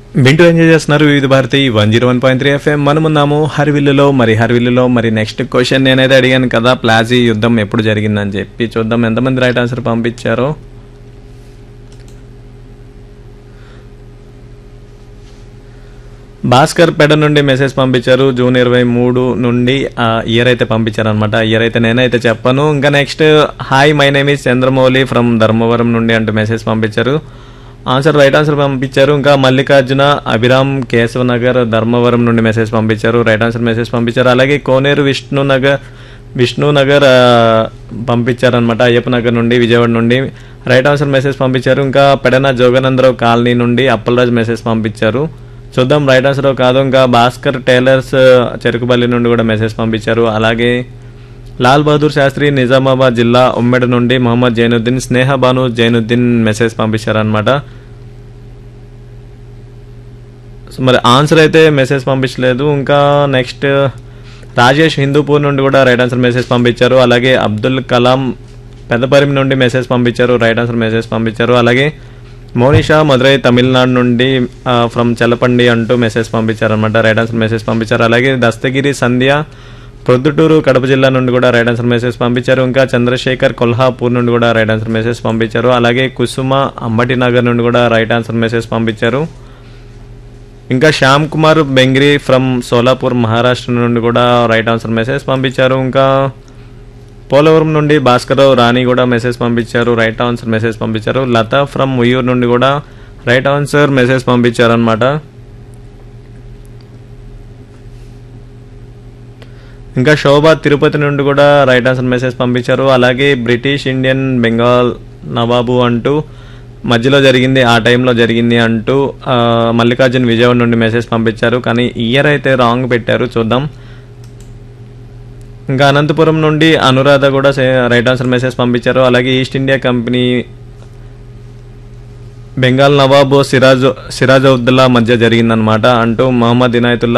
వింటూ ఎంజాయ్ చేస్తున్నారు Vividh Bharati one zero one point three FM మనమున్నాము హరివిల్లులో మరి హరివిల్లులో మరి నెక్స్ట్ క్వశ్చన్ నేనైతే అడిగాను కదా ప్లాజీ యుద్ధం ఎప్పుడు జరిగిందని చెప్పి చూద్దాం ఎంతమంది రైట్ ఆన్సర్ పంపించారో భాస్కర్ పెడ నుండి మెసేజ్ పంపించారు జూన్ ఇరవై మూడు నుండి ఆ ఇయర్ అయితే పంపించారు అనమాట ఇయర్ అయితే నేనైతే చెప్పాను ఇంకా next hi my name is Chandramouli from Dharmavaram నుండి అంటూ మెసేజ్ పంపించారు ఆన్సర్ రైట్ ఆన్సర్ పంపించారు ఇంకా మల్లికార్జున అభిరామ్ కేశవనగర్ ధర్మవరం నుండి మెసేజ్ పంపించారు రైట్ ఆన్సర్ మెసేజ్ పంపించారు అలాగే కోనేరు విష్ణునగర్ విష్ణునగర్ ఆ, పంపించారనమాట అయ్యప్ప నగర్ నుండి విజయవాడ నుండి రైట్ ఆన్సర్ మెసేజ్ పంపించారు ఇంకా పెడన జోగనందరావు కాలనీ నుండి అప్పలరాజు మెసేజ్ పంపించారు చూద్దాం రైట్ ఆన్సర్ కాదు ఇంకా భాస్కర్ టైలర్స్ చెరుకుబల్లి నుండి కూడా మెసేజ్ పంపించారు అలాగే లాల్ బహదూర్ శాస్త్రి నిజామాబాద్ జిల్లా ఉమ్మెడ నుండి మొహమ్మద్ జైనుద్దీన్ స్నేహ బాను జైనుద్దీన్ మెసేజ్ పంపించారనమాట సో మరి ఆన్సర్ అయితే మెసేజ్ పంపించలేదు ఇంకా నెక్స్ట్ రాజేష్ హిందూపూర్ నుండి కూడా రైట్ ఆన్సర్ మెసేజ్ పంపించారు అలాగే అబ్దుల్ కలాం పెద్దపరిమి నుండి మెసేజ్ పంపించారు రైట్ ఆన్సర్ మెసేజ్ పంపించారు అలాగే మోనిషా మదురై తమిళనాడు నుండి ఫ్రమ్ చల్లపండి అంటూ మెసేజ్ పంపించారు అనమాట రైట్ ఆన్సర్ మెసేజ్ పంపించారు అలాగే దస్తగిరి సంధ్య ప్రొద్దుటూరు కడప జిల్లా నుండి కూడా రైట్ ఆన్సర్ మెసేజ్ పంపించారు ఇంకా చంద్రశేఖర్ కొల్హాపూర్ నుండి కూడా రైట్ ఆన్సర్ మెసేజ్ పంపించారు అలాగే కుసుమ అంబటి నగర్ నుండి కూడా రైట్ ఆన్సర్ మెసేజ్ పంపించారు ఇంకా శ్యామ్ కుమార్ బెంగ్రీ ఫ్రమ్ సోలాపూర్ మహారాష్ట్ర నుండి కూడా రైట్ ఆన్సర్ మెసేజ్ పంపించారు ఇంకా పోలవరం నుండి భాస్కరరావు రాణి కూడా మెసేజ్ పంపించారు రైట్ ఆన్సర్ మెసేజ్ పంపించారు లత ఫ్రమ్ ఉయ్యూరు నుండి కూడా రైట్ ఆన్సర్ మెసేజ్ పంపించారు అనమాట ఇంకా శోభ తిరుపతి నుండి కూడా రైట్ ఆన్సర్ మెసేజ్ పంపించారు అలాగే బ్రిటిష్ ఇండియన్ బెంగాల్ నవాబు అంటూ మధ్యలో జరిగింది ఆ టైంలో జరిగింది అంటూ ఆ, మల్లికార్జున్ విజయవాడ నుండి మెసేజ్ పంపించారు కానీ ఇయర్ అయితే రాంగ్ పెట్టారు చూద్దాం ఇంకా అనంతపురం నుండి అనురాధ కూడా సే- రైట్ ఆన్సర్ మెసేజ్ పంపించారు అలాగే ఈస్ట్ ఇండియా కంపెనీ బెంగాల్ నవాబు సిరాజ్ సిరాజౌద్దుల్లా మధ్య జరిగిందనమాట అంటూ మహమ్మద్ ఇనాయతుల్లా